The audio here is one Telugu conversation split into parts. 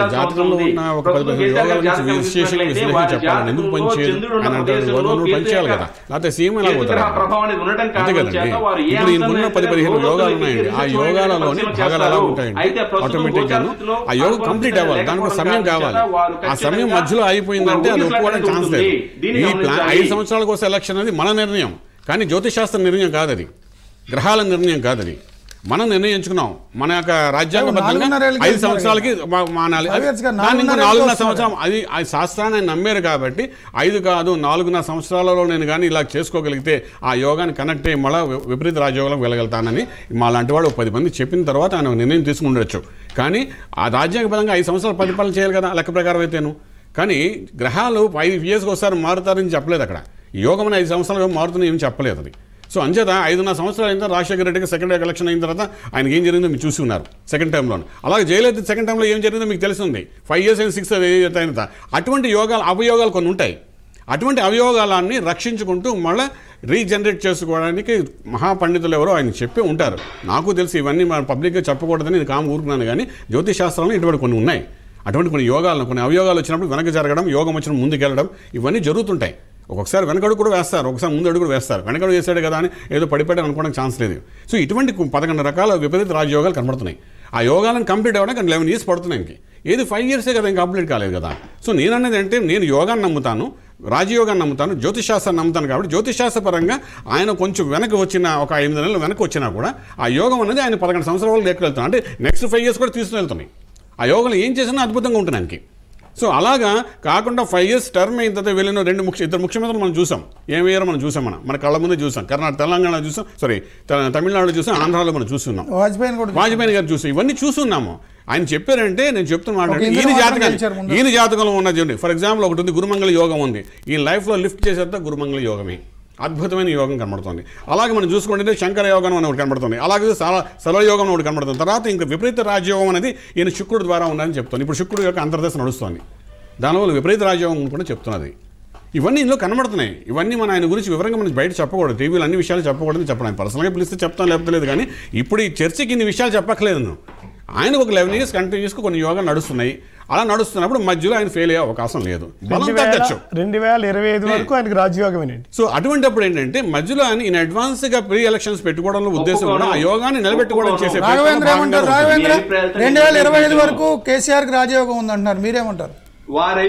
మార్చాల్సిన జాతకంలో అవసరం ఉంది. ఉన్న ఒక ప్రస్తుతం పది పదిహేను కేసీఆర్ యోగాల గారి గురించి జాతకం విశ్లేషణ చూసినట్లయితే విశ్లేషణ వారి చెప్పాలి ఎందుకు జాతకంలో పనిచేయదు చంద్రుడు ఉన్న అని అంటారు ప్రదేశంలో వాళ్ళు కేతు పనిచేయాలి యొక్క కదా లేకపోతే సీఎం ఎలా కేతు గ్రహ ప్రభావం అనేది ఉండటం అంతే కారణం కదండి చేత వారు ఏ ఇప్పుడు ఈయనకున్న అంశాన్ని పది పదిహేను లోతులోకి యోగాలు ఉన్నాయండి ఆ రీసెర్చ్ యోగాలలోని పరిశీలన భాగాలు ఎలా చేస్తారు. ఉంటాయండి అయితే ప్రస్తుతం ఆటోమేటిక్ గాను గోచారస్థితిలో ఆ యోగం పాల్గొన్న కంప్లీట్ అవ్వాలి దానికి ఒక సమయం లేకపోవడం కావాలి చేత వారు ఆ సమయం ఖచ్చితంగా మధ్యలో అయిపోయిందంటే అది ఒక ఒప్పుకోవడానికి ఛాన్స్ లేదు ఉంటుంది. దీన్ని ఈ ప్లాన్ గమనించాలి. ఐదు సంవత్సరాల కోసం ఎలక్షన్ అనేది మన నిర్ణయం కానీ జ్యోతిశాస్త్ర నిర్ణయం కాదు అది గ్రహాల నిర్ణయం కాదు అది మనం నిర్ణయించుకున్నాం మన యొక్క రాజ్యాంగబద్ధంగా నాలుగున్నర ఏళ్ళకి ఐదు వెళ్తున్నారు సంవత్సరాలకి మా- మానాలి Five years గా దాన్ని ఇంకో నాలుగున్నర నాలుగున్నర ఏళ్ళకి సంవత్సరం అది ఆ శాస్త్రాన్ని ఆయన నమ్మారు కాబట్టి ఐదు కాదు నాలుగున్నర సంవత్సరాలలో నేను కానీ ఇలా చేసుకోగలిగితే ఆ యోగాన్ని కనెక్ట్ అయ్యి మళ్ళీ విపరీత రాజయోగంలోకి వెళ్ళగలుగుతానని మా లాంటి వాడు ఒక పది మంది చెప్పిన తర్వాత ఆయన ఒక నిర్ణయం తీసుకుని ఉండొచ్చు కానీ ఆ రాజ్యాంగపరంగా ఐదు సంవత్సరాలు పరిపాలన చేయాలి కదా లెక్క ప్రకారం అయితేను కానీ గ్రహాలు ఐదు ఇయర్స్కి ఒకసారి మారుతారని చెప్పలేదు అక్కడ ఈ యోగం అని ఐదు సంవత్సరాలు మారుతుంది ఏమి చెప్పలేదు అది సో అంచేత ఐదున్నర సంవత్సరాలు అయిన తర్వాత రాజశేఖర రెడ్డికి సెకండ్ ఎలక్షన్ అయిన తర్వాత ఆయనకి ఏం జరిగిందో మీరు చూసి ఉన్నారు సెకండ్ టైంలో అలాగే జయలలిత సెకండ్ టైంలో ఏం జరిగిందో మీకు తెలిసింది ఫైవ్ ఇయర్స్ అయిన సిక్స్ అయిన తర్వాత అటువంటి యోగాలు అవయోగాలు కొన్ని ఉంటాయి అటువంటి అవయోగాలన్నీ రక్షించుకుంటూ మళ్ళీ రీజనరేట్ చేసుకోవడానికి మహాపండితులు ఎవరో ఆయన చెప్పి ఉంటారు నాకు తెలిసి ఇవన్నీ మన పబ్లిక్గా చెప్పకూడదని నేను కాము ఊరుకున్నాను కానీ జ్యోతిష్ శాస్త్రంలో ఇటువంటి కొన్ని ఉన్నాయి అటువంటి కొన్ని యోగాలను కొన్ని అవయోగాలు వచ్చినప్పుడు వెనక జరగడం యోగం వచ్చినప్పుడు ముందుకెళ్ళడం ఇవన్నీ జరుగుతుంటాయి ఒక్కొక్కసారి వెనకడుగు కూడా వేస్తారు ఒకసారి ముందు అడుగు కూడా వేస్తారు వెనకడుగు వేసాడు కదా అని ఏదో పడిపోయాడు అనుకోవడానికి ఛాన్స్ లేదు సో ఇటువంటి కు- పదకొండు రకాల విపరీత రాజయోగాలు కనబడుతున్నాయి ఆ యోగాలను కంప్లీట్ అవ్వడానికి లెవెన్ ఇయర్స్ పడుతున్నాయి ఇంక ఏది ఫైవ్ ఇయర్సే కదా ఇంకా కంప్లీట్ కాలేదు కదా సో నేను అనేది అంటే నేను యోగాన్ని నమ్ముతాను రాజయోగాన్ని నమ్ముతాను జ్యోతిశాస్త్రాన్ని నమ్ముతాను కాబట్టి జ్యోతిశాస్త్ర పరంగా ఆయన కొంచెం వెనక వచ్చిన ఒక ఎనిమిది నెలలు వెనక వచ్చినా కూడా ఆ యోగం అనేది ఆయన పదకొండు సంవత్సరాలు లెక్కకెళ్తాను అంటే నెక్స్ట్ ఫైవ్ ఇయర్స్ కూడా తీసుకుని వెళ్తున్నాయి ఆ యోగాలు ఏం చేసినా అద్భుతంగా ఉంటుంది ఆయనకి సో అలాగా కాకుండా ఫైవ్ ఇయర్స్ టర్మ్ అయిన తర్వాత వెళ్ళిన రెండు ముఖ్య ఇద్దరు ముఖ్యమంత్రులు మనం చూసాం ఏం వేయరో మనం చూసాం మనం మన కళ్ళ ముందే చూసాం కర్ణాటక తెలంగాణ చూసాం సారీ తమిళనాడులో చూసాం ఆంధ్రాలో మనం చూస్తున్నాం వాజ్పేయిని కూడా వాజ్పేయి గారు చూసి ఇవన్నీ చూస్తున్నాము ఆయన చెప్పారంటే నేను చెప్తున్నా ఒక ఈయన ఇంద్ర జాతకాన్ని గెలిచారు ముందు. ఈయన జాతకంలో ఉన్నది చూడండి ఫర్ ఎగ్జాంపుల్ ఒకటి ఉంది గురుమంగళ యోగం ఉంది ఈ లైఫ్లో లిఫ్ట్ చేసేంత గురుమంగళ యోగమే అద్భుతమైన యోగం కనబడుతుంది అలాగే మనం చూసుకుంటే శంకర యోగం అని ఒకటి కనబడుతుంది అలాగే సల సలయోగం అని ఒకటి కనబడుతుంది తర్వాత ఇంకా విపరీత రాజయోగం అనేది ఈయన శుక్రుడు ద్వారా ఉన్నదని చెప్తుంది ఇప్పుడు శుక్రుడు యొక్క అంతర్దశ నడుస్తుంది దానివల్ల విపరీత రాజయోగం కూడా చెప్తున్నది ఇవన్నీ ఇందులో కనబడుతున్నాయి ఇవన్నీ మన ఆయన గురించి వివరంగా మనం బయట చెప్పకూడదు టీవీలో అన్ని విషయాలు చెప్పకూడదని చెప్పడం పర్సనల్గా పిలిస్తే చెప్తాను లేకపోతే లేదు కానీ ఇప్పుడు ఈ చర్చకి ఇన్ని విషయాలు చెప్పట్లేదు నేను ఆయన ఒక లెవెన్ ఇయర్స్ కంటిన్యూస్గా కొన్ని యోగాలు నడుస్తున్నాయి అలా నడుస్తున్నప్పుడు మధ్యలో ఆయన ఫెయిల్ అయ్యే అవకాశం లేదు బలం రెండు వేల తగ్గచ్చు రెండు వేల ఇరవై ఐదు వరకు ఆయనకు రాజయోగమేనండి సో అటువంటిప్పుడు ఏంటంటే మధ్యలో ఆయన ఇన్ అడ్వాన్స్ గా ప్రీ ఎలక్షన్స్ పెట్టుకోవడంలో ఉద్దేశం కూడా ఆ యోగాన్ని నిలబెట్టుకోవడం చేసే ప్రయత్నంలో రాఘవేంద్ర భాగంగా ఏమంటారు ఉంటుంది. రాఘవేంద్ర మీ అభిప్రాయాలతో రెండు వేల ఇరవై ఐదు నేను వరకు కేసీఆర్ కి రాజయోగం ఉందంటున్నారు మీరేమంటారు వారి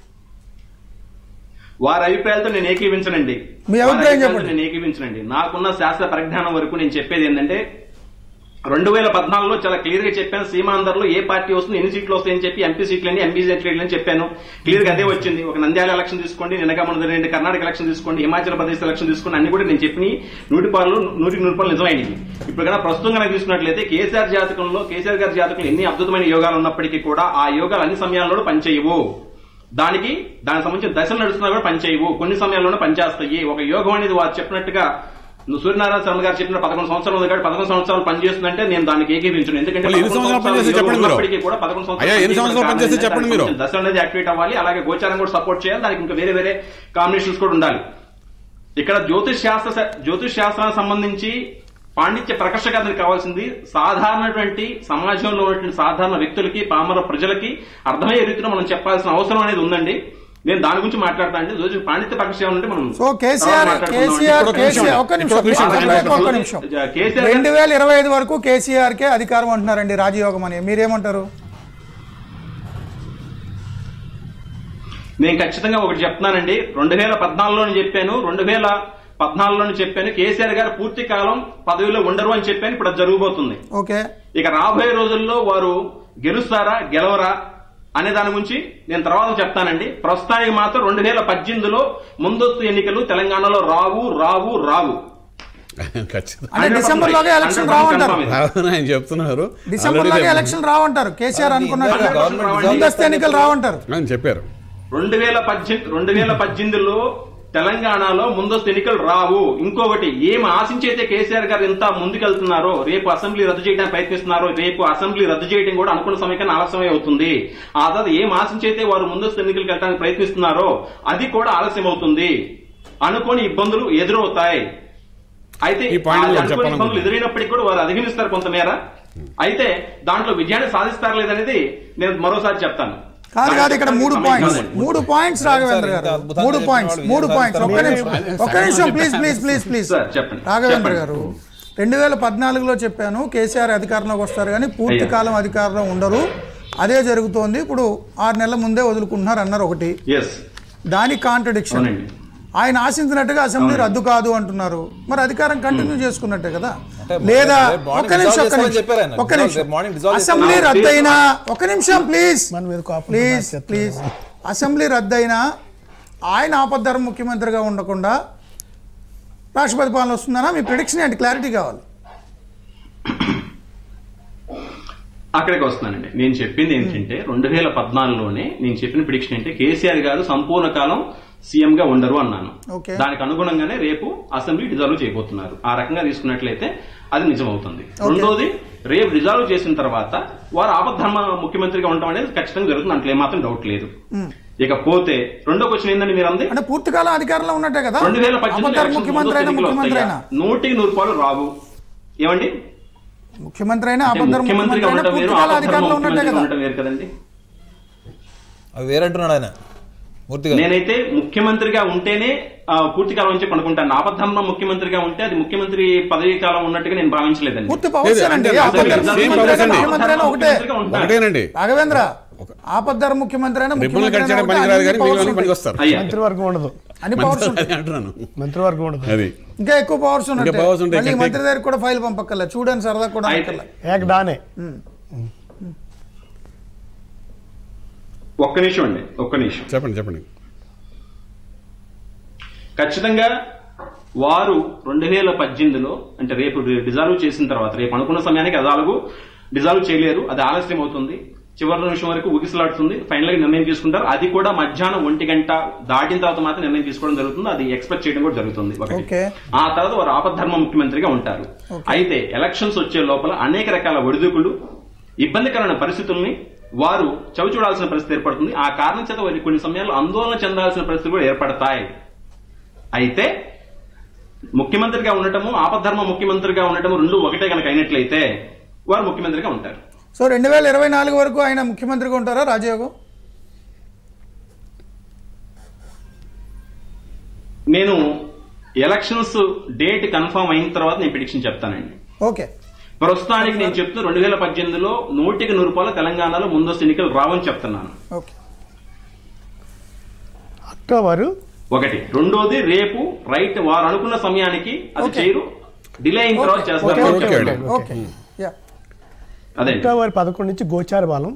వారి అభిప్రాయాలతో నేను ఏకీవించనండి మీ వారి అభిప్రాయం అభిప్రాయాలతో చెప్పండి. నేను ఏకీవించనండి నాకున్న శాస్త్ర పరిజ్ఞానం వరకు నేను చెప్పేది ఏంటంటే రెండు వేల పద్నాలుగులో చాలా క్లియర్ గా చెప్పాను సీమాంధ్రలో ఏ పార్టీ వస్తుంది ఎన్ని సీట్లు వస్తాయని చెప్పి ఎంపీ సీట్లని ఎంపీ సీట్లు అని చెప్పాను క్లియర్ గా అదే వచ్చింది ఒక నంద్యాల ఎలక్షన్ తీసుకోండి నిన్నగా మన రెండు కర్ణాటక ఎలక్షన్ తీసుకోండి హిమాచల్ ప్రదేశ్ ఎలక్షన్ తీసుకోండి అన్ని కూడా నేను చెప్పిన నూటి పాలు నూటికి నూరు పాలు నిజమైనవి ఇప్పుడు కన్నా ప్రస్తుతం కనుక తీసుకున్నట్లయితే కేసీఆర్ జాతకంలో కేసీఆర్ గారి జాతకంలో ఎన్ని అద్భుతమైన యోగాలు ఉన్నప్పటికీ కూడా ఆ యోగాలు అన్ని సమయాల్లో పనిచేయవు దానికి దానికి సంబంధించిన దశలు నడుస్తున్నా కూడా పనిచేయవు కొన్ని సమయాల్లోనే పనిచేస్తాయి ఒక యోగం అనేది వారు చెప్పినట్టుగా నువ్వు సూర్యనారాయణ శర్మ గారు చెప్పిన పదకొండు సంవత్సరాలు ఉంది కాబట్టి పదకొండు సంవత్సరాలు పనిచేస్తుందంటే నేను దానికి ఏకీవించను ఎందుకంటే మళ్ళీ ఎన్ని పదకొండు సంవత్సరాలు సంవత్సరాలు పనిచేస్తే చెప్పండి యోగం మీరు. ఉన్నప్పటికీ కూడా పదకొండు సంవత్సరాలు అయ్యా, ఎన్ని సంవత్సరాలు పనిచేయడం పనిచేస్తే కారణం చెప్పండి ఏంటంటే మీరు. దానికి దశ అనేది యాక్టివేట్ అవ్వాలి అలాగే గోచారం కూడా సపోర్ట్ చేయాలి దానికి ఇంకా వేరే వేరే కాంబినేషన్స్ కూడా ఉండాలి ఇక్కడ జ్యోతిష్ శాస్త్ర జ్యోతిష్ శాస్త్రానికి సంబంధించి పాండిత్య ప్రకర్షకానికి కావాల్సింది సాధారణటువంటి సమాజంలో ఉన్నటువంటి సాధారణ వ్యక్తులకి పామర ప్రజలకి అర్థమయ్యే రీతిలో మనం చెప్పాల్సిన అవసరం అనేది ఉందండి నేను దాని గురించి మాట్లాడతా అంటే జ్యోతిష్ పాండిత్య ప్రకర్ష ఉంటే మనం సో కేసీఆర్ తర్వాత మాట్లాడుకుందాం. కేసీఆర్ ఇక్కడ ఒక నిమిషం. కేసీఆర్ ఒక్క నిమిషం ఇక్కడ ఒక నిమిషం. ఒక్క ఒక్క నిమిషం కేసీఆర్ రెండు వేల ఇరవై ఐదు వరకు కేసీఆర్ కే అధికారం అంటున్నారండి రాజయోగం అని మీరేమంటారు నేను ఖచ్చితంగా ఒకటి చెప్తున్నానండి రెండు వేల పద్నాలుగులో చెప్పాను రెండు వేల పద్నాలుగులో చెప్పాను కేసీఆర్ గారు పూర్తి కాలం పదవిలో ఉండరు అని చెప్పాను ఇప్పుడు అది జరగబోతుంది ఓకే ఇక రాబోయే రోజుల్లో వారు గెలుస్తారా గెలవరా అనే దాని గురించి నేను తర్వాత చెప్తానండి ప్రస్తుతానికి మాత్రం రెండు వేల పద్దెనిమిదిలో ముందస్తు ఎన్నికలు తెలంగాణలో రావు రావు రావు ఖచ్చితంగా అంటే డిసెంబర్ లోగా ఎలక్షన్ రావంటారు అవును, ఆయన చెప్తున్నారు డిసెంబర్ లోగా ఎలక్షన్ రావంటారు కేసీఆర్ అనుకున్నట్టుగా గవర్నమెంట్ ముందస్తు ఎన్నికలు రావంటారు ఆయన చెప్పారు రెండు వేల పద్దెనిమిది రెండు వేల పద్దెనిమిదిలో తెలంగాణలో ముందస్తు ఎన్నికలు రావు ఇంకొకటి ఏం ఆశించైతే కేసీఆర్ గారు ఇంత ముందుకెళ్తున్నారో రేపు అసెంబ్లీ రద్దు చేయడానికి ప్రయత్నిస్తున్నారో రేపు అసెంబ్లీ రద్దు చేయడం కూడా అనుకున్న సమయం కన్నా ఆలస్యమే అవుతుంది ఆ తర్వాత ఏం ఆశించైతే వారు ముందస్తు ఎన్నికలకు వెళ్ళడానికి ప్రయత్నిస్తున్నారో అది కూడా ఆలస్యం అవుతుంది అనుకోని ఇబ్బందులు ఎదురవుతాయి అయితే ఈ point ఆ నేను అనుకోని చెప్పాలనుకుంటున్నాను. ఇబ్బందులు ఎదురైనప్పటికీ కూడా వారు అధిగమిస్తారు కొంతమేర అయితే దాంట్లో విజయాన్ని సాధిస్తారు లేదనేది నేను మరోసారి చెప్తాను కాదు కాదు ఇక్కడ మూడు సమయం పాయింట్స్ కాదండి. మూడు పాయింట్స్ రాఘవేంద్ర గారు అద్భుతంగా మూడు చెప్పిన పాయింట్స్ వాళ్ళు మూడు ఏం పాయింట్స్ ఒక్క సాధిస్తారు? నిమిషం మీరే- ఒక్క నిమిషం please please please please sir, చెప్పండి. రాఘవేంద్ర చెప్పండి. గారు రెండు వేల పద్నాలుగులో చెప్పాను కేసీఆర్ అధికారంలోకి వస్తారు కానీ పూర్తి అయ్యా. కాలం అధికారంలో ఉండరు అదే జరుగుతోంది ఇప్పుడు ఆరు నెలల ముందే వదులుకుంటున్నారు అన్నారు ఒకటి ఎస్ దాని కాంట్రడిక్షన్ అవునండి ఆయన ఆశించినట్టుగా అసెంబ్లీ రద్దు కాదు అంటున్నారు మరి అధికారం కంటిన్యూ చేసుకున్నట్టే కదా అంటే లేదా రేపు morning ఒక్క నిమిషం dissolve ఒక్క చేస్తామని చెప్పారు ఆయన. నిమిషం ఒక్క dissolve- నిమిషం రేపు morning dissolve అసెంబ్లీ చేస్తామని రద్దు అయినా ఒక నిమిషం ప్లీజ్ మన మీద కోపం ప్లీజ్ మాట్లాడుతున్నారు. ప్లీజ్ అసెంబ్లీ రద్దయినా ఆయన ఆపద్ధర్మ ముఖ్యమంత్రిగా ఉండకుండా రాష్ట్రపతి పాలన వస్తుందనా మీ ప్రిడిక్షన్ ఏంటి క్లారిటీ కావాలి అక్కడికి వస్తున్నానండి నేను చెప్పింది ఏంటంటే రెండు వేల పద్నాలుగులోనే నేను చెప్పిన ప్రిడిక్షన్ ఏంటంటే కేసీఆర్ గారు సంపూర్ణ కాలం సీఎం గా ఉండరు అన్నాను ఓకే. దానికి అనుగుణంగానే రేపు అసెంబ్లీ డిజాల్వ్ చేయబోతున్నారు ఆ రకంగా తీసుకున్నట్లయితే అది నిజమవుతుంది రెండోది రేపు డిజాల్వ్ చేసిన తర్వాత వారు ఆపద్ధర్మ ముఖ్యమంత్రిగా ఉండడం అనేది ఖచ్చితంగా జరుగుతుంది దాంట్లో ఏమాత్రం డౌట్ లేదు ఇకపోతే రెండో క్వశ్చన్ ఏంటంటే మీరు అంది అంటే పూర్తికాలం అధికారంలో ఉన్నట్టే కదా రెండు వేల ఆపద్ధర్మ ముఖ్యమంత్రి అయినా ముఖ్యమంత్రి అయినా నూటికి నూరు రూపాయలు రావు ఏమండి ముఖ్యమంత్రి అయినా అంటే ఆపద్ధర్మ ముఖ్యమంత్రిగా ముఖ్యమంత్రి అయినా ఉండటం వేరు పూర్తికాలం ఆపద్ధర్మ అధికారంలో ఉన్నట్టే ముఖ్యమంత్రిగా కదా ఉండటం వేరు కదండి అవి వేరంటున్నాడు ఆయన మూర్తిగా నేనైతే ముఖ్యమంత్రిగా ఉంటేనే ఆ, పూర్తి కాలం నుంచి కొనుక్కుంటాను ఆపద్ధర్మ ముఖ్యమంత్రిగా ఉంటే అది ముఖ్యమంత్రి పదవీ కాలం ఉన్నట్టుగా నేను భావించలేదండి పూర్తి పవర్స్ లేదు, అండి అంటే ఆపద్ధర్మ same ముఖ్యమంత్రి powers అయినా అండి. ముఖ్యమంత్రి అయినా ఒకటే ముఖ్యమంత్రిగా ఉంటాను. ఒకటేనండి రాఘవేంద్ర ఆపద్ధర్మ ముఖ్యమంత్రి అయినా రిబ్బన్లు ముఖ్యమంత్రి కట్ అయినా చేయడం ఒకటే, పనికి రాదు అన్ని కానీ powers మిగిలిన ఉంటాయి. పనికి వస్తారు అయ్యా మంత్రివర్గం ఉండదు అన్ని పవర్స్ ఉంటాయి అది అంటున్నాను మంత్రివర్గం ఉండదు అది ఇంకా ఎక్కువ పవర్స్ ఇంకా ఉంటాయి powers ఉంటాయి. మళ్ళీ ఇంకా మంత్రి దగ్గర కూడా ఫైల్ పంపక్కర్లే చూడని సరదా కూడా అయితే అనక్కర్లే. ఏక డానే ఒక్క నిమిషం అండి ఒక్క నిమిషం చెప్పండి చెప్పండి ఖచ్చితంగా వారు రెండు వేల పద్దెనిమిదిలో అంటే రేపు డిజాల్వ్ చేసిన తర్వాత రేపు అనుకున్న సమయానికి అది అలాగూ డిజాల్వ్ చేయలేరు అది ఆలస్యం అవుతుంది చివరి నిమిషం వరకు ఊగిసలాడుతుంది ఫైనల్ గా నిర్ణయం తీసుకుంటారు అది కూడా మధ్యాహ్నం ఒంటి గంట దాటిన తర్వాత మాత్రం నిర్ణయం తీసుకోవడం జరుగుతుంది అది ఎక్స్పెక్ట్ చేయడం కూడా జరుగుతుంది ఒకటి ఓకే. ఆ తర్వాత వారు ఆపద్ధర్మ ముఖ్యమంత్రిగా ఉంటారు అయితే ఎలక్షన్స్ వచ్చే లోపల అనేక రకాల ఒడిదుకులు ఇబ్బందికరమైన పరిస్థితుల్ని వారు చవి చూడాల్సిన పరిస్థితి ఏర్పడుతుంది ఆ కారణం చేత వారి కొన్ని సమయాల్లో ఆందోళన చెందాల్సిన పరిస్థితులు కూడా ఏర్పడతాయి అయితే ముఖ్యమంత్రిగా ఉండటము ఆపద్ధర్మ ముఖ్యమంత్రిగా ఉండటము రెండు ఒకటే కనుక అయినట్లయితే వారు ముఖ్యమంత్రిగా ఉంటారు సో రెండు వేల ఇరవై నాలుగు వరకు ఆయన ముఖ్యమంత్రిగా ఉంటారా రాజయోగం నేను ఎలక్షన్స్ డేట్ కన్ఫర్మ్ అయిన తర్వాత నేను ప్రిడిక్షన్ చెప్తానండి ఓకే ప్రస్తుతానికి నేను చెప్తున్నా రెండు వేల పద్దెనిమిదిలో నూటికి నూరు రూపాయలు తెలంగాణలో ముందస్తు ఎన్నికలు రావని చెప్తున్నాను ఓకే అక్టోబరు ఒకటి రెండోది రేపు రైట్ వారు అనుకున్న సమయానికి అది Okay. చేయరు డిలే అయిన తర్వాత ఓకే చేస్తారు ఓకే ఓకే ఓకే అండి. ఓకే యా అదే అక్టోబర్ పదకొండు నుంచి గోచార బలం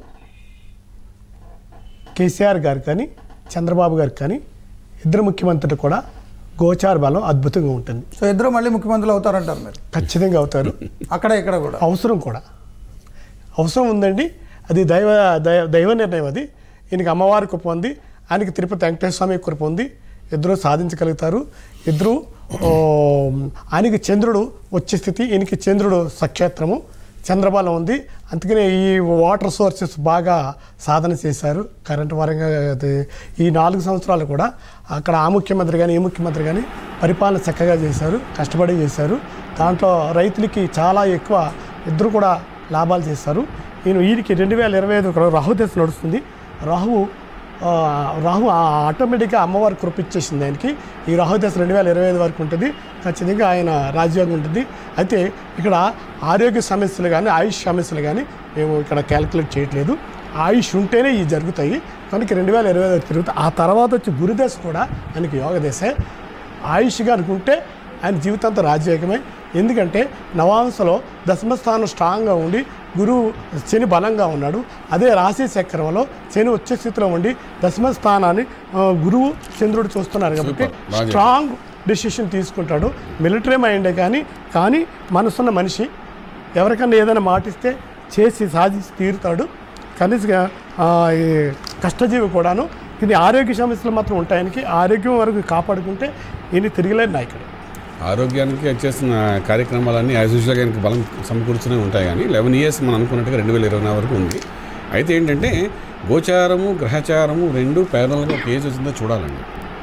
కేసీఆర్ గారు కానీ చంద్రబాబు గారు కానీ ఇద్దరు ముఖ్యమంత్రులు కూడా గోచార బలం అద్భుతంగా ఉంటుంది సో ఇద్దరు మళ్ళీ ముఖ్యమంత్రులు అవుతారంటారు మీరు ఖచ్చితంగా అవుతారు అక్కడ ఇక్కడ కూడా అవసరం కూడా అవసరం ఉందండి అది దైవ దైవ దైవ నిర్ణయం అది ఈయనకి అమ్మవారి కృప ఉంది ఆయనకి తిరుపతి వెంకటేశ్వర స్వామి కృప ఉంది ఇద్దరు సాధించగలుగుతారు ఇద్దరు ఓ, ఆయనకి చంద్రుడు వచ్చే స్థితి ఈయనకి చంద్రుడు సక్షేత్రము చంద్రబలం ఉంది అందుకనే ఈ వాటర్ సోర్సెస్ బాగా సాధన చేశారు కరెంటు పరంగా అది ఈ నాలుగు సంవత్సరాలు కూడా అక్కడ ఆ ముఖ్యమంత్రి కానీ ఈ ముఖ్యమంత్రి కానీ పరిపాలన చక్కగా చేశారు కష్టపడి చేశారు దాంట్లో రైతులకి చాలా ఎక్కువ ఇద్దరు కూడా లాభాలు చేస్తారు ఈయన వీరికి రెండు వేల ఇరవై ఐదు రాహు దశ నడుస్తుంది రాహువు ఆ, రాహు ఆటోమేటిక్గా అమ్మవారి కృప ఇచ్చేసింది ఆయనకి ఈ రాహు దశ రెండు వేల ఇరవై ఐదు వరకు ఉంటుంది ఖచ్చితంగా ఆయన రాజ్యోగం ఉంటుంది అయితే ఇక్కడ ఆరోగ్య సమస్యలు కానీ ఆయుష్ సమస్యలు కానీ మేము ఇక్కడ క్యాలిక్యులేట్ చేయట్లేదు ఆయుష్ ఉంటేనే ఇవి జరుగుతాయి కనుక రెండు వేల ఇరవై ఐదు తిరుగుతాయి ఆ తర్వాత వచ్చి గురుదశ కూడా ఆయనకి యోగ దశే ఆయుష్గా అనుకుంటే ఆయన జీవితాంతం రాజ్యోగమే ఎందుకంటే నవాంశలో దశమ స్థానం స్ట్రాంగ్గా ఉండి గురువు శని బలంగా ఉన్నాడు అదే రాశి చక్రంలో శని వచ్చే స్థితిలో ఉండి దశమ స్థానాన్ని ఆ, గురువు చంద్రుడు చూస్తున్నారు కాబట్టి Super. బాగా చెప్పారు. స్ట్రాంగ్ డెసిషన్ తీసుకుంటాడు మిలిటరీ మైండే కానీ కానీ మనసున్న మనిషి ఎవరికన్నా ఏదైనా మాటిస్తే చేసి సాధించి తీరుతాడు కనీసంగా ఆ, ఈ కష్టజీవి కూడాను ఇది ఆరోగ్య సమస్యలు మాత్రం ఉంటాయనికి ఆరోగ్యం వరకు కాపాడుకుంటే ఈయన తిరిగిలేని నాయకుడు ఆరోగ్యానికి చేస్తున్న కార్యక్రమాలన్నీ యాజ్ యూజువల్గా ఆయనకి బలం సమకూర్చునే ఉంటాయి కానీ లెవెన్ ఇయర్స్ మనం అనుకున్నట్టుగా రెండు వేల ఇరవై వరకు ఉంది అయితే ఏంటంటే గోచారము గ్రహచారము రెండు పేదలకు ఒక ఏజ్ వచ్చిందో చూడాలండి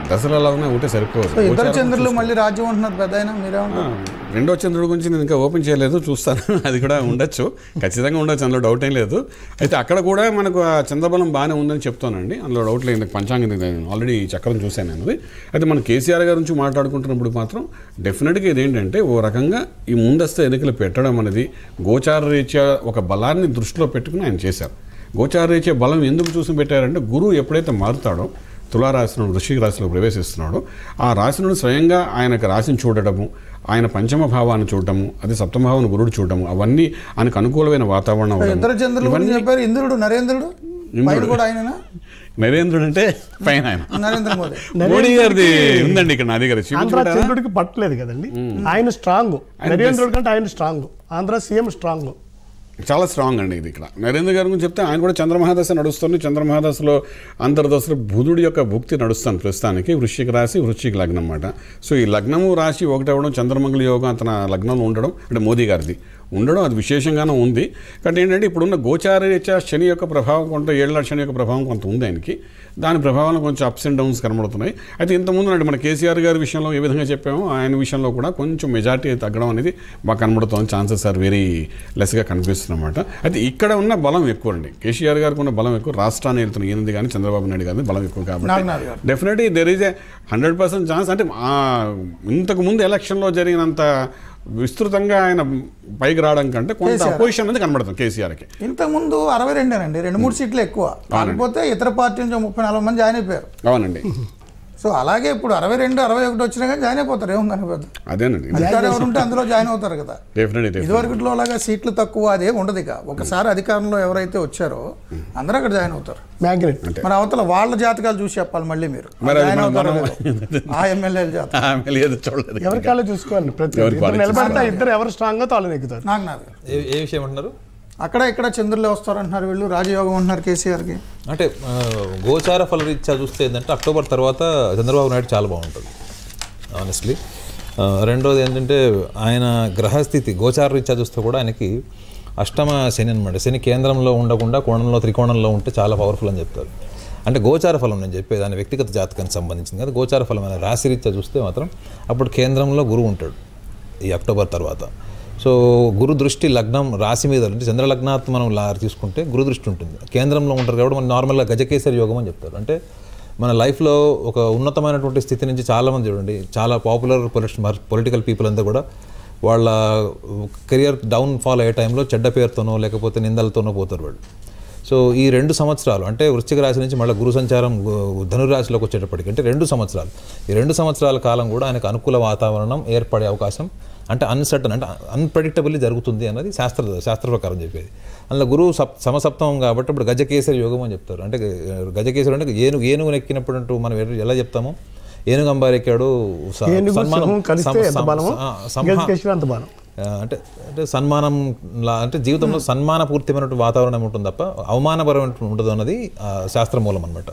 దశలు ఎలా ఉన్నాయి ఉంటే సరిపోదు సో ఇద్దరు గోచారం చంద్రులు మళ్ళీ రాజ్యం ఉంటున్నారు పెద్ద అయినా మీరేమంటారు రెండో చంద్రుడి గురించి నేను ఇంకా ఓపెన్ చేయలేదు చూస్తాను అది కూడా ఉండొచ్చు ఖచ్చితంగా ఉండొచ్చు అందులో డౌట్ ఏం లేదు అయితే అక్కడ కూడా మనకు ఆ చంద్రబలం బాగానే ఉందని చెప్తానండి అందులో డౌట్ లేదు పంచాంగం ఆల్రెడీ చక్రం చూశాను నేను అది అయితే మన కేసీఆర్ గారి నుంచి మాట్లాడుకుంటున్నప్పుడు మాత్రం డెఫినెట్గా ఇదేంటంటే ఓ రకంగా ఈ ముందస్తు ఎన్నికలు పెట్టడం అనేది గోచార రీత్యా ఒక బలాన్ని దృష్టిలో పెట్టుకుని ఆయన చేశారు గోచార రీత్యా బలం ఎందుకు చూసి పెట్టారంటే గురువు ఎప్పుడైతే మారుతాడో తులారాశి నుండి వృశ్చిక రాశిలో ప్రవేశిస్తున్నాడు ఆ రాశి నుండి స్వయంగా ఆయనకు రాశిని చూడడము ఆయన పంచమ భావాన్ని చూడటము అది సప్తమ భావాన్ని గురుడు చూడటము అవన్నీ ఆయనకు అనుకూలమైన వాతావరణం అవ్వడము. ఇద్దరు చంద్రులు గురించి ఇవన్నీ చెప్పారు ఇంద్రుడు నరేంద్రుడు పైన కూడా ఆయననా నరేంద్రుడు అంటే పైన ఆయన నరేంద్ర మోదీ మోడీ గారిది ఉందండి ఇక్కడ నా దగ్గర ఆంధ్ర చూపించుకుంటారా? చంద్రుడికి పట్టలేదు కదండి ఆయన స్ట్రాంగ్ నరేంద్రుడి కంటే ఆయన స్ట్రాంగ్ ఆంధ్ర సీఎం స్ట్రాంగ్ చాలా స్ట్రాంగ్ అండి ఇది ఇక్కడ నరేంద్ర గారి గురించి చెప్తే ఆయన కూడా చంద్రమహాదశ నడుస్తుంది చంద్రమహాదశలో అంతర్దశలో బుధుడి యొక్క భుక్తి నడుస్తాను ప్రస్తుతానికి వృశ్చిక రాశి వృశ్చిక లగ్నం అన్నమాట సో ఈ లగ్నము రాశి ఒకటి అవ్వడం చంద్రమంగళ యోగం అతని లగ్నంలో ఉండడం అంటే మోదీ గారిది ఉండడం అది విశేషంగానే ఉంది కానీ ఏంటంటే ఇప్పుడున్న గోచార రీత్యా శని యొక్క ప్రభావం కొంత ఏళ్ళ శని యొక్క ప్రభావం కొంత ఉంది ఆయనకి దాని ప్రభావం కొంచెం అప్స్ అండ్ డౌన్స్ కనబడుతున్నాయి అయితే ఇంతకుముందు అంటే మన కేసీఆర్ గారి విషయంలో ఏ విధంగా చెప్పామో ఆయన విషయంలో కూడా కొంచెం మెజార్టీ తగ్గడం అనేది బాగా కనబడుతుంది ఛాన్సెస్ ఆర్ వెరీ లెస్గా కనిపిస్తున్నమాట అయితే ఇక్కడ ఉన్న బలం ఎక్కువ అండి కేసీఆర్ గారికి ఉన్న బలం ఎక్కువ రాష్ట్రాన్ని వెళ్తున్న ఈయనది కానీ చంద్రబాబు నాయుడు గారిది బలం ఎక్కువ కాబట్టి Naganath garu. Definitely there is a hundred percent chance అంటే ఆ ఇంతకు ముందు ఎలక్షన్లో జరిగినంత విస్తృతంగా ఆయన పైకి రావడం కంటే కొంత కేసీఆర్. అపోజిషన్ అనేది కనబడుతుంది కేసీఆర్కి ఇంతకుముందు అరవై రెండేనండి రెండు మూడు సీట్లు ఎక్కువ కాకపోతే ఇతర పార్టీ నుంచి ముప్పై నలభై మంది జాయిన్ అయిపోయారు అవునండి సో అలాగే ఇప్పుడు అరవై రెండు అరవై ఒకటి వచ్చినా కానీ జాయిన్ అయిపోతారు ఏముందని పెద్ద అదేనండి అధికారం ఎవరు ఉంటే అందులో జాయిన్ అవుతారు కదా డెఫినెట్లీ ఇదివరకులో అలాగా సీట్లు తక్కువ అదే ఉండదు ఇక ఒకసారి అధికారంలో ఎవరైతే వచ్చారో అందరూ అక్కడ జాయిన్ అవుతారు మ్యాగ్నెట్ మరి అవతల వాళ్ళ జాతకాలు చూసి చెప్పాలి మళ్ళీ మీరు మరి అది జాయిన్ మనం- అవుతారో మనం- లేదో. ఆ ఎమ్మెల్యేల జాతకం ఆమె లేదు చూడలేదు ఎవరి కాళ్ళు చూసుకోవాలి ప్రతి ఎవరికి ఇద్దరు వాళ్ళు నిలబడితే ఇద్దరు ఎవరు స్ట్రాంగ్ తో వాళ్ళు నెక్కుతారు నాకు నాది ఏ ఏ విషయం అంటున్నారు అక్కడ ఇక్కడ చంద్రులే వస్తారంటున్నారు వీళ్ళు రాజయోగం అంటున్నారు కేసీఆర్కి అంటే ఆ, గోచార ఫలరీత్యా చూస్తే ఏంటంటే అక్టోబర్ తర్వాత చంద్రబాబు నాయుడు చాలా బాగుంటుంది ఆనెస్ట్లీ రెండోది ఏంటంటే ఆయన గ్రహస్థితి గోచార రీత్యా చూస్తే కూడా ఆయనకి అష్టమ శని అనమాట శని కేంద్రంలో ఉండకుండా కోణంలో త్రికోణంలో ఉంటే చాలా పవర్ఫుల్ అని చెప్తారు అంటే గోచార ఫలం నేను చెప్పేది ఆయన వ్యక్తిగత జాతకానికి సంబంధించింది కదా గోచార ఫలం అనే రాశి రీత్యా చూస్తే మాత్రం అప్పుడు కేంద్రంలో గురువు ఉంటాడు ఈ అక్టోబర్ తర్వాత సో గురు దృష్టి లగ్నం రాశి మీద అంటే చంద్ర లగ్నాత్ మనం లా తీసుకుంటే గురు దృష్టి ఉంటుంది కేంద్రంలో ఉంటారు కాబట్టి మనం నార్మల్గా గజకేసరి యోగం అని చెప్తారు అంటే మన లైఫ్లో ఒక ఉన్నతమైనటువంటి స్థితి నుంచి చాలామంది చూడండి చాలా పాపులర్ పొలిటి పొలిటికల్ పీపుల్ అంతా కూడా వాళ్ళ కెరియర్ డౌన్ ఫాల్ అయ్యే టైంలో చెడ్డ పేరుతోనో లేకపోతే నిందలతోనో పోతారు వాళ్ళు సో ఈ రెండు సంవత్సరాలు అంటే వృశ్చిక రాశి నుంచి మళ్ళీ గురు సంచారం గు- ధనురాశిలోకి వచ్చేటప్పటికి అంటే రెండు సంవత్సరాలు ఈ రెండు సంవత్సరాల కాలం కూడా ఆయనకు అనుకూల వాతావరణం ఏర్పడే అవకాశం అంటే అన్సర్టన్ అంటే అన్ప్రెడిక్టబుల్లీ జరుగుతుంది అన్నది శాస్త్ర శాస్త్ర ప్రకారం చెప్పేది అందులో గురువు సప్ సమసప్తమం కాబట్టి ఇప్పుడు గజకేసరి యోగం అని చెప్తారు అంటే గ- గజకేసరి అంటే ఏనుగు ఏనుగు ఎక్కినప్పుడు అంటూ మనం ఎ- ఎలా చెప్తాము ఏనుగు అంబారెక్కాడు స- ఏనుగు సన్మానం- సింహం కలిస్తే సమ- ఎంత సమ- బలమో ఆ, సంహా- గజకేశ్వరి అంత బలం ఆ, అంటే అంటే సన్మానం లా అంటే జీవితంలో సన్మానపూర్తిమైనటువంటి వాతావరణం ఉంటుంది తప్ప అవమానపరమైనటువంటి ఉండదు అన్నది ఆ, శాస్త్ర మూలం అనమాట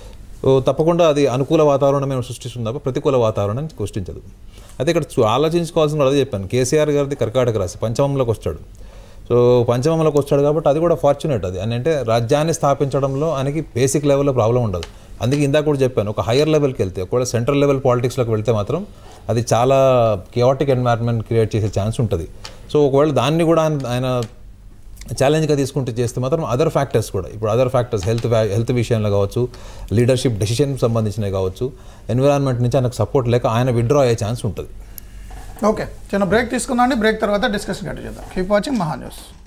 ఓ, తప్పకుండా అది అనుకూల వాతావరణమే సృష్టిస్తుంది తప్ప ప్రతికూల వాతావరణాన్ని సృష్టించదు అయితే ఇక్కడ చూ- ఆలోచించుకోవాల్సిన కూడా అదే చెప్పాను కేసీఆర్ గారిది కర్కాటక రాశి పంచమంలోకి వచ్చాడు సో పంచమంలోకి వచ్చాడు కాబట్టి అది కూడా ఫార్చునేట్ అది అని అంటే రాజ్యాన్ని స్థాపించడంలో ఆయనకి బేసిక్ లెవెల్లో ప్రాబ్లం ఉండదు అందుకే ఇందాక కూడా చెప్పాను ఒక హయ్యర్ లెవెల్కి వెళ్తే ఒకవేళ సెంట్రల్ లెవెల్ పాలిటిక్స్లోకి వెళ్తే మాత్రం అది చాలా కియాటిక్ ఎన్వైర్న్మెంట్ క్రియేట్ చేసే ఛాన్స్ ఉంటుంది సో ఒకవేళ దాన్ని కూడా ఆయన- ఆయన ఛాలెంజ్గా తీసుకుంటే చేస్తే మాత్రం అదర్ ఫ్యాక్టర్స్ కూడా ఇప్పుడు అదర్ ఫ్యాక్టర్స్ హెల్త్ హెల్త్ విషయంలో కావచ్చు లీడర్షిప్ డెసిషన్ సంబంధించినవి కావచ్చు ఎన్విరాన్మెంట్ నుంచి ఆయనకు సపోర్ట్ లేక ఆయన విత్డ్రా అయ్యే ఛాన్స్ ఉంటుంది ఓకే చిన్న బ్రేక్ తీసుకుందాం బ్రేక్ తర్వాత డిస్కషన్ కంటిన్యూ చేద్దాం కీప్ వాచింగ్ మహా న్యూస్